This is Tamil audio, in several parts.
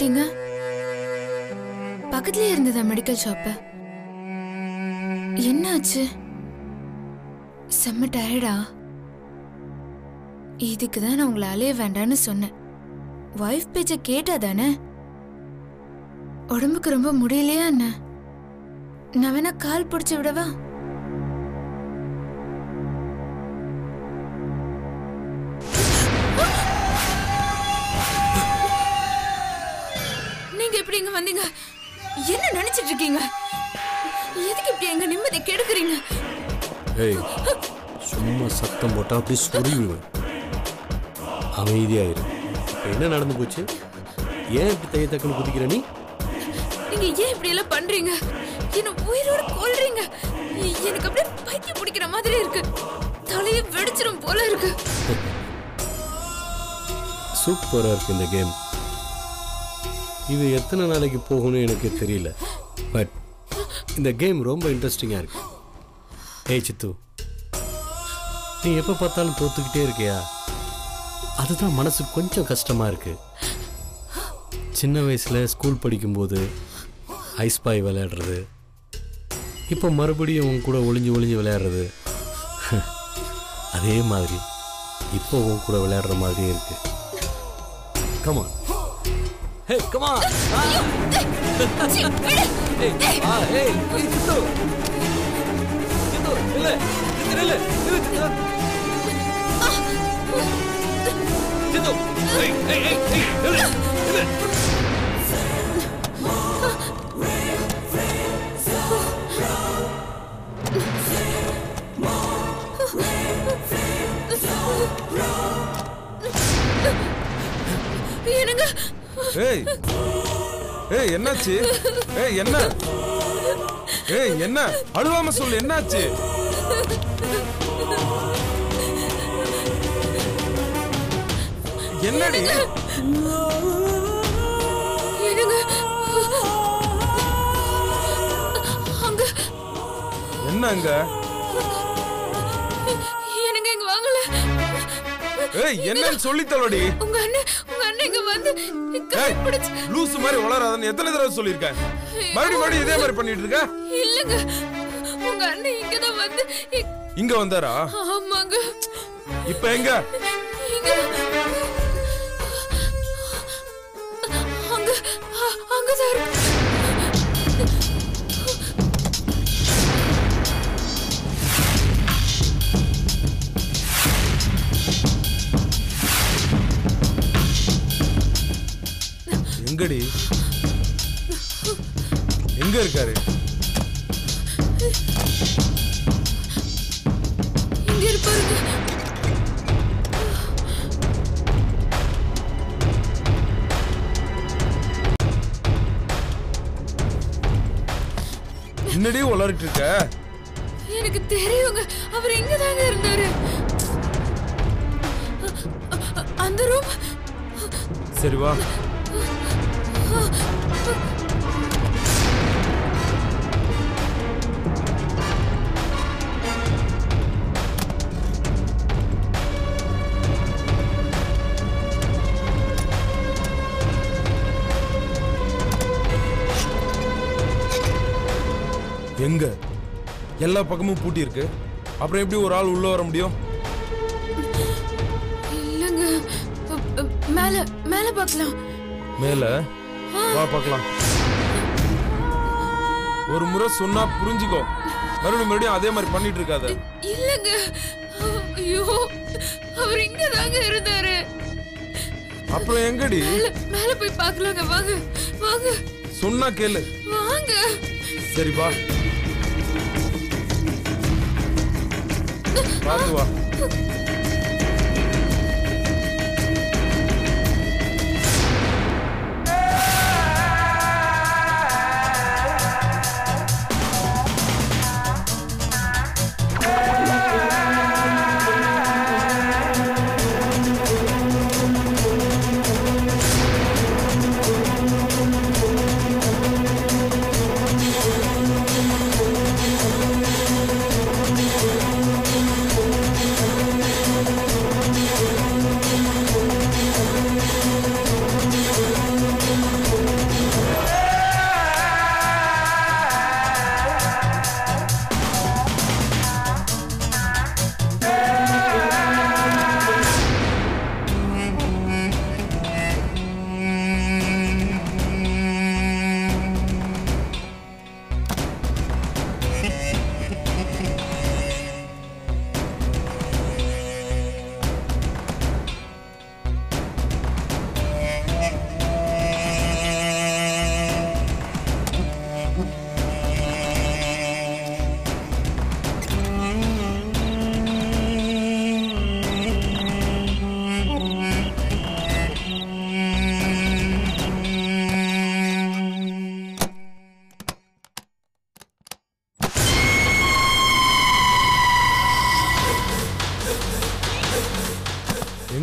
வந்துட்டீங்க பக்கத்துலயே இருந்ததா மெடிக்கல் ஷாப்பு என்னாச்சு செம்ம டயர்டா இதுக்கு தான் நான் உங்களை அலைய வேண்டாம்னு சொன்னேன் வைஃப் பேச்ச கேட்டா தானே உடம்புக்கு ரொம்ப முடியலையா என்ன நான் வேணா கால் பிடிச்சு விடவா நீங்க எப்படி இங்க வந்தீங்க என்ன நினைச்சிட்டு இருக்கீங்க எதுக்கு இப்படி எங்க நிம்மதி கெடுக்குறீங்க ஏய் சும்மா சத்தம் போட்டா அப்படி சொருவிடுவேன் அமைதியாயிரு இப்போ என்ன நடந்து போச்சு ஏன் இப்படி தைய தக்கன்னு குதிக்கிற நீ நீங்க ஏன் இப்படி எல்லாம் பண்றீங்க என்ன உயிரோட கொல்றீங்க எனக்கு அப்படியே பைத்தியம் பிடிக்கிற மாதிரி இருக்கு தலையை வெடிச்சிரும் போல இருக்கு சூப்பராக இருக்கு இந்த கேம் இது எத்தனை நாளைக்கு போகும்னு எனக்கு தெரியல பட் இந்த கேம் ரொம்ப இன்ட்ரெஸ்டிங்காக இருக்கு ஏய் சித்து நீ எப்போ பார்த்தாலும் தோத்துக்கிட்டே இருக்கியா அதுதான் மனசுக்கு கொஞ்சம் கஷ்டமாக இருக்கு சின்ன வயசில் ஸ்கூல் படிக்கும்போது ஐஸ் பாய் விளையாடுறது இப்போ மறுபடியும் உன் கூட ஒளிஞ்சு ஒளிஞ்சு விளையாடுறது அதே மாதிரி இப்போ உன் கூட விளையாடுற மாதிரியே இருக்கு கமான் ஹே கமான் சீ, விடு. ஏய் ஆ ஏய் ஏய் சித்து சித்து இல்ல சித்து இல்ல சித்து சித்து ஏய் ஏய் ஏய் ஏய் இல்ல இல்ல என்னங்க ஏய் ஏய் என்னாச்சு ஏய் என்ன ஏய் என்ன அழுவாம சொல்லு என்னாச்சு என்னடி என்னங்க அங்க என்னங்க என்னங்க இங்க வாங்கல ஏய் என்னன்னு சொல்லி தலோடி உங்க அண்ணன் உங்க அண்ணன் இங்க வந்து ஏய் கால் பிடிச்சு லூசு மாதிரி வளராதன்னு எத்தனை தடவை சொல்லியிருக்கேன் மறுபடியும் மறுபடியும் இதே மாதிரி பண்ணிட்டு இருக்க இல்லங்க உங்க அண்ணன் இங்கதான் வந்து இ- இங்க வந்தாரா ஆமாங்க இப்ப எங்க இங்க அங்க அ- அங்கதான் இருக்கு எங்கடி எங்க இருக்காரு இங்க இருப்பாருங்க என்னடி உளறிட்டு இருக்க எனக்கு தெரியுங்க அவர் இங்கதாங்க இருந்தாரு அ- அ- அந்த ரூம் சரி வா எங்க எல்லா பக்கமும் பூட்டி இருக்கு அப்புறம் எப்படி ஒரு ஆள் உள்ள வர முடியும் இல்லங்க அ- அ- மேல மேல பார்க்கலாம் மேல வா பார்க்கலாம் ஒரு முறை சொன்னா புரிஞ்சுக்கோ மறுபடியும் மறுபடியும் அதே மாதிரி பண்ணிட்டு இருக்காத இல்லங்க ஐயோ அவர் இங்கதாங்க இருந்தாரு அப்புறம் எங்கடி மேல மேல போய் பார்க்கலாங்க வாங்க வாங்க சொன்னா கேளு வாங்க சரி வா பார்த்து வா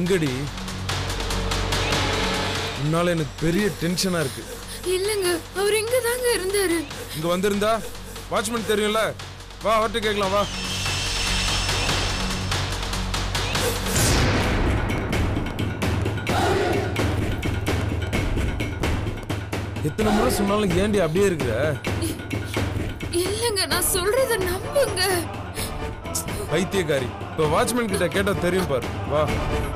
எங்கடி உன்னால எனக்கு பெரிய டென்ஷனா இருக்கு இல்லங்க அவர் இங்க தாங்க இருந்தாரு இங்க வந்திருந்தா வாட்ச்மேன் தெரியும்ல வா அவர்கிட்ட கேட்கலாம் வா எத்தனை முறை சொன்னாலும் ஏண்டி அப்படியே இருக்கிற இல்லங்க நான் சொல்றத நம்புங்க பைத்தியக்காரி இப்ப வாட்ச்மேன் கிட்ட கேட்டா தெரியும் பாரு வா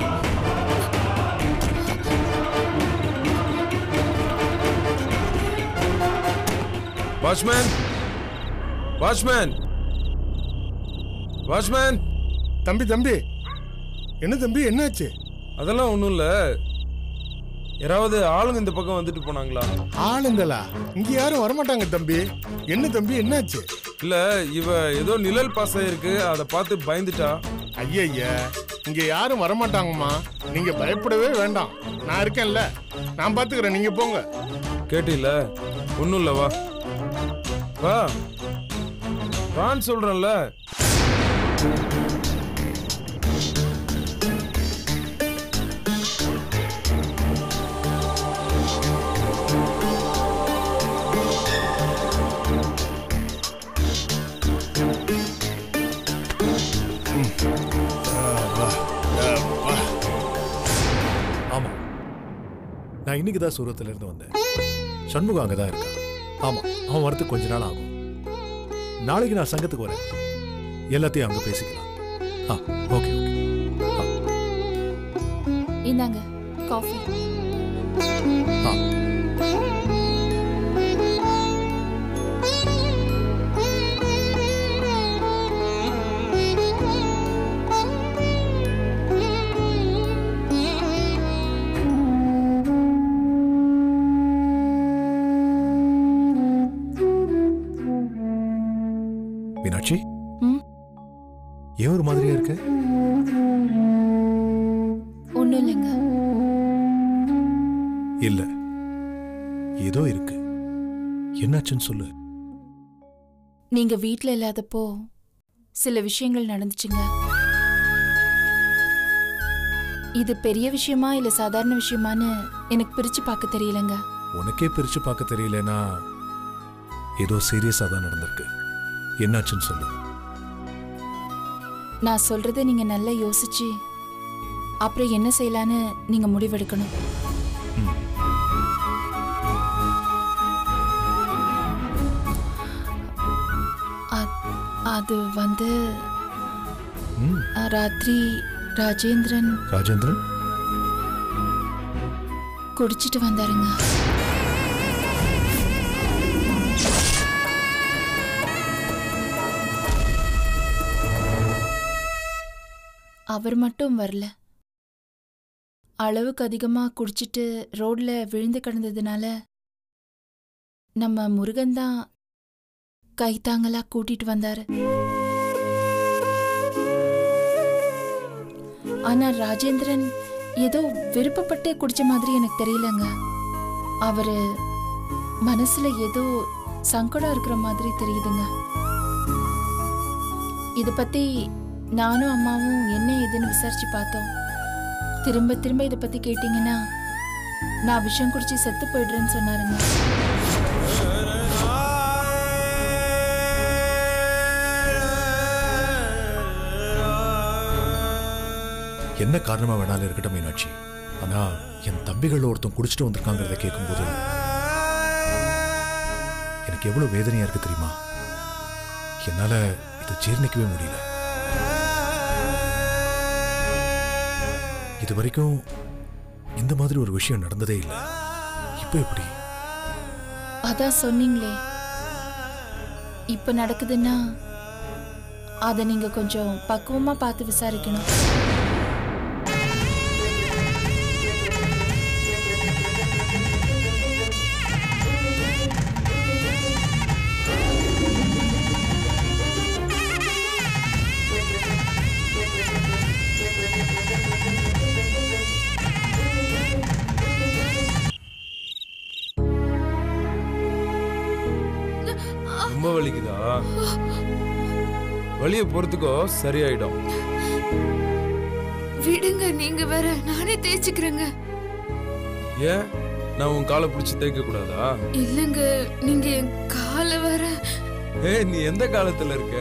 வாட்ச்மேன் வாட்ச்மேன் வாட்ச்மேன் தம்பி தம்பி என்ன தம்பி என்னாச்சு அதெல்லாம் ஒன்றும் இல்லை யாராவது ஆளுங்க இந்த பக்கம் வந்துட்டு போனாங்களா ஆளுங்களா இங்க யாரும் வரமாட்டாங்க தம்பி என்ன தம்பி என்னாச்சு இல்ல இவ ஏதோ நிழல் பாசம் இருக்கு அதை பார்த்து பயந்துட்டா ஐயய்யா இங்க யாரும் வரமாட்டாங்கம்மா நீங்க பயப்படவே வேண்டாம் நான் இருக்கேன்ல நான் பாத்துக்கிறேன் நீங்க போங்க கேட்டில ஒன்றும் இல்லை வா வா வான்னு சொல்றேன்ல ஆமா நான் இன்னைக்கு தான் சூரத்துல இருந்து வந்தேன் சண்முகம் அங்கே தான் இருக்கான் ஆமா அவன் வரதுக்கு கொஞ்ச நாள் ஆகும் நாளைக்கு நான் சங்கத்துக்கு வரேன் எல்லாத்தையும் அங்க பேசிக்கலாம் ஆ ஓகே ஓகே இந்தாங்க காஃபி ஆ மீனாட்சி ம்? ஏன் ஒரு மாதிரியா இருக்க ஒன்றும் இல்லைங்க இல்ல ஏதோ இருக்கு என்னாச்சுன்னு சொல்லு நீங்க வீட்ல இல்லாதப்போ சில விஷயங்கள் நடந்துச்சுங்க இது பெரிய விஷயமா இல்ல சாதாரண விஷயமான்னு எனக்கு பிரிச்சு பார்க்க தெரியலங்க உனக்கே பிரிச்சு பார்க்க தெரியலனா ஏதோ சீரியஸா தான் நடந்திருக்கு என்னாச்சுன்னு சொல்லு நான் சொல்றதை நீங்க நல்லா யோசிச்சு அப்புறம் என்ன செய்யலான்னு நீங்க முடிவெடுக்கணும் அ- அது வந்து ம் அ, ராத்திரி ராஜேந்திரன் ராஜேந்திரன் குடிச்சிட்டு வந்தாருங்க அவர் மட்டும் வரல அளவுக்கு அதிகமா குடிச்சிட்டு ரோட்ல விழுந்து கிடந்ததுனால நம்ம முருகன் தான் கைத்தாங்களா கூட்டிட்டு வந்தாரு ஆனா ராஜேந்திரன் ஏதோ விருப்பப்பட்டே குடிச்ச மாதிரி எனக்கு தெரியலங்க அவரு மனசுல ஏதோ சங்கடம் இருக்கிற மாதிரி தெரியுதுங்க இத பத்தி நானும் அம்மாவும் என்ன ஏதுன்னு விசாரிச்சு பார்த்தோம் திரும்ப திரும்ப இத பத்தி கேட்டீங்கன்னா நான் விஷம் குடிச்சு செத்து போயிடுறேன்னு சொன்னாருங்க என்ன காரணமா வேணாலும் இருக்கட்டும் மீனாட்சி ஆனா என் தம்பிகள் ஒருத்தன் குடிச்சிட்டு வந்திருக்காங்கிறத கேட்கும்போது எனக்கு எவ்வளவு வேதனையா இருக்கு தெரியுமா என்னால இதை ஜீர்ணிக்கவே முடியல இது வரைக்கும் இந்த மாதிரி ஒரு விஷயம் நடந்ததே இல்லை இப்போ எப்படி அதான் சொன்னீங்களே இப்ப நடக்குதுன்னா அதை நீங்க கொஞ்சம் பக்குவமா பார்த்து விசாரிக்கணும் ரொம்ப வலிக்குதா வலியை பொறுத்துக்கோ சரியாயிடும் விடுங்க நீங்க வேற நானே தேய்ச்சிக்கிறேங்க ஏன் நான் உன் காலை பிடிச்சி தேய்க்க கூடாதா இல்லங்க நீங்க என் காலை வேற ஏய் நீ எந்த காலத்துல இருக்க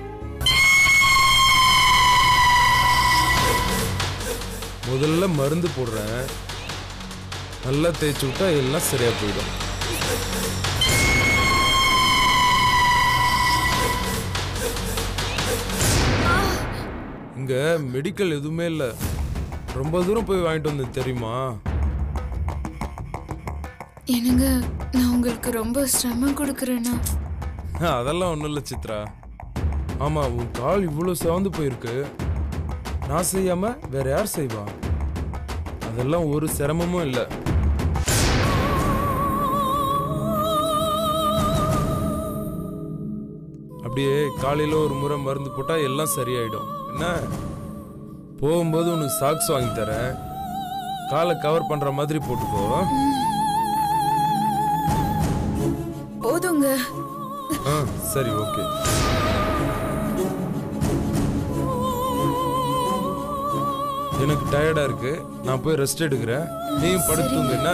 முதல்ல மருந்து போடுறேன் நல்லா தேய்ச்சி விட்டா எல்லாம் சரியா போயிடும் இங்க மெடிக்கல் எதுவுமே இல்லை ரொம்ப தூரம் போய் வாங்கிட்டு வந்தேன் தெரியுமா என்னங்க நான் உங்களுக்கு ரொம்ப சிரமம் கொடுக்கறேனா அதெல்லாம் ஒன்றும் இல்லை சித்ரா ஆமாம் உன் கால் இவ்வளோ சிவந்து போயிருக்கு நான் செய்யாம வேற யார் செய்வா அதெல்லாம் ஒரு சிரமமும் இல்லை அப்படியே காலையில் ஒரு முறை மருந்து போட்டால் எல்லாம் சரியாயிடும் என்ன போகும்போது உனக்கு சாக்ஸ் வாங்கி தரேன் காலை கவர் பண்ணுற மாதிரி போட்டுக்கோ போதுங்க ஆ சரி ஓகே எனக்கு டயர்டா இருக்கு நான் போய் ரெஸ்ட் எடுக்கிறேன் நீயும் படுத்துங்க என்ன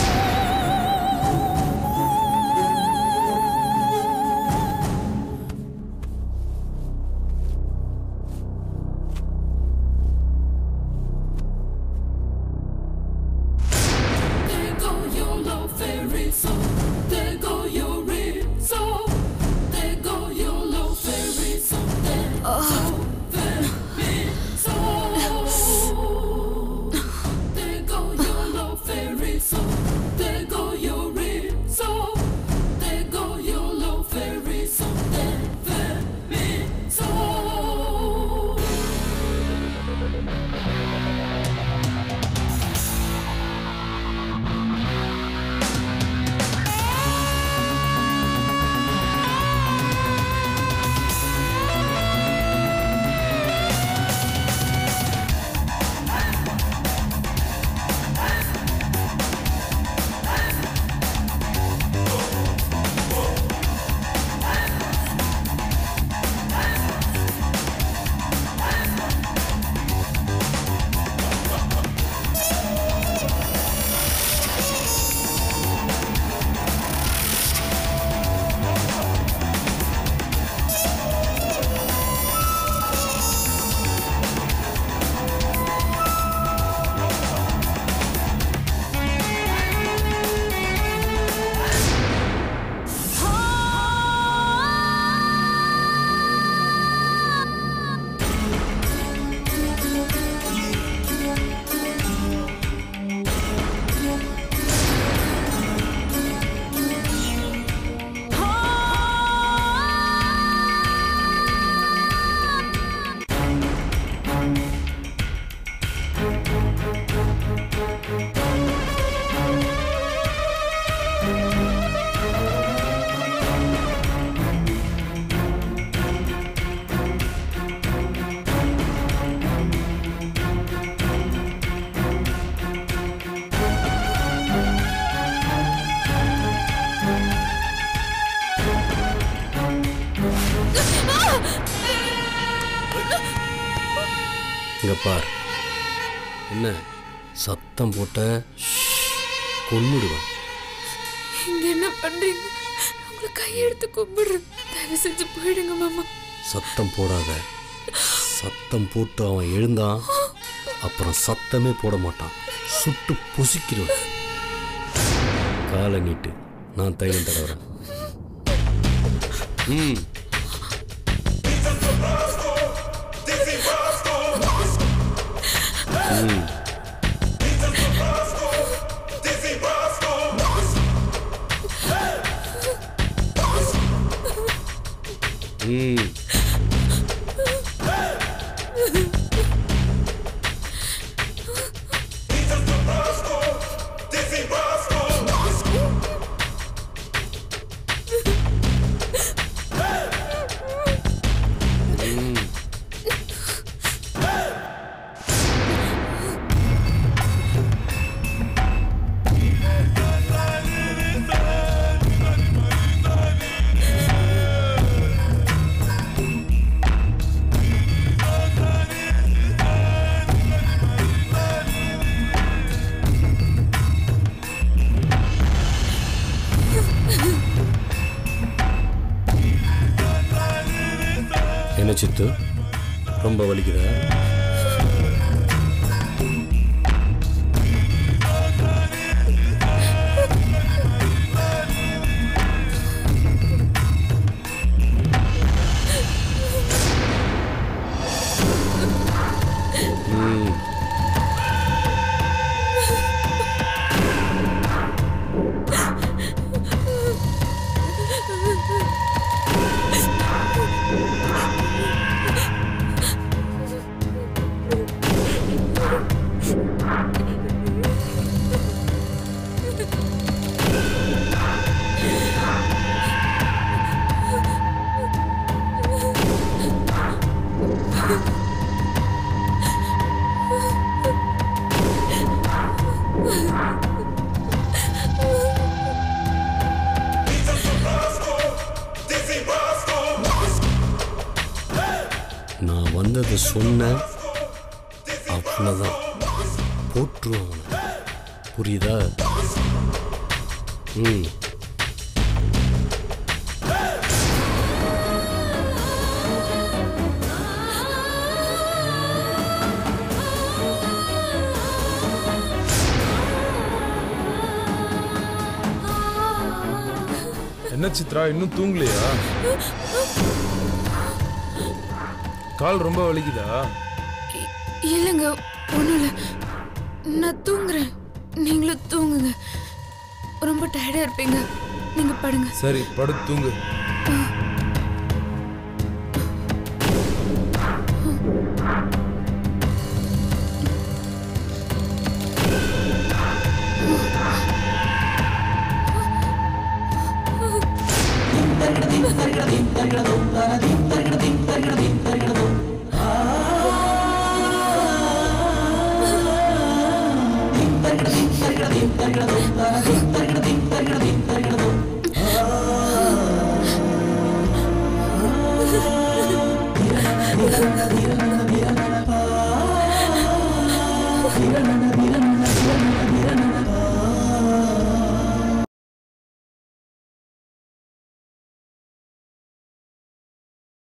இங்க பார் என்ன சத்தம் போட்ட கொன்னுடுவேன் இங்க என்ன பண்றீங்க உங்களை கையெடுத்து கும்பிடுறேன் தயவு செஞ்சு போயிடுங்க மாமா சத்தம் போடாத சத்தம் போட்டு அவன் எழுந்தான் அப்புறம் சத்தமே போட மாட்டான் சுட்டு பொசிக்கிறவன் காலை நீட்டு நான் தைலம் தடவுறேன் ம் ம் ம் என்ன சித்து ரொம்ப வலிக்குதா ம். நான் வந்ததை சொன்னேன் அவ்வளோதான் போட்டுருவான் அவனை. புரியுதா ம் என்ன சித்ரா இன்னும் தூங்கலையா கால் ரொம்ப வலிக்குதா இ- இல்லைங்க ஒன்றும் இல்லை நான் தூங்குறேன் நீங்களும் தூங்குங்க ரொம்ப டயர்டாக இருப்பீங்க நீங்கள் படுங்க சரி படுத்து தூங்கு ஆ